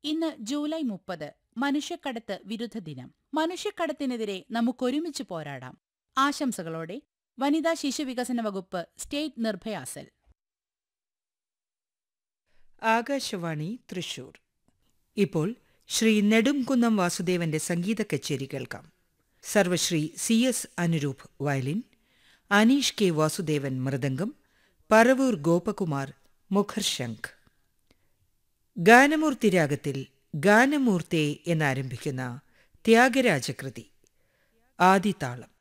ഇന്ന് ജൂലൈ മുപ്പത് മനുഷ്യക്കടത്ത് വിരുദ്ധ ദിനം മനുഷ്യക്കടത്തിനെതിരെ നമുക്കൊരുമിച്ച് പോരാടാം ആശംസകളോടെ വനിതാ ശിശു വികസന വകുപ്പ് സ്റ്റേറ്റ് നിർഭയ സെൽ ആകാശവാണി തൃശൂർ ഇപ്പോൾ ശ്രീ നെടുംകുന്നം വാസുദേവന്റെ സംഗീത കച്ചേരി കേൾക്കാം Sarvashri C S Anuroop violin Aneesh K Vasudevan mridangam Paravur Gopakumar mukharshankh Ganamurti രാഗത്തിൽ ഗാനമൂർത്തേ എന്നാരംഭിക്കുന്ന ത്യാഗരാജകൃതി ആദിതാളം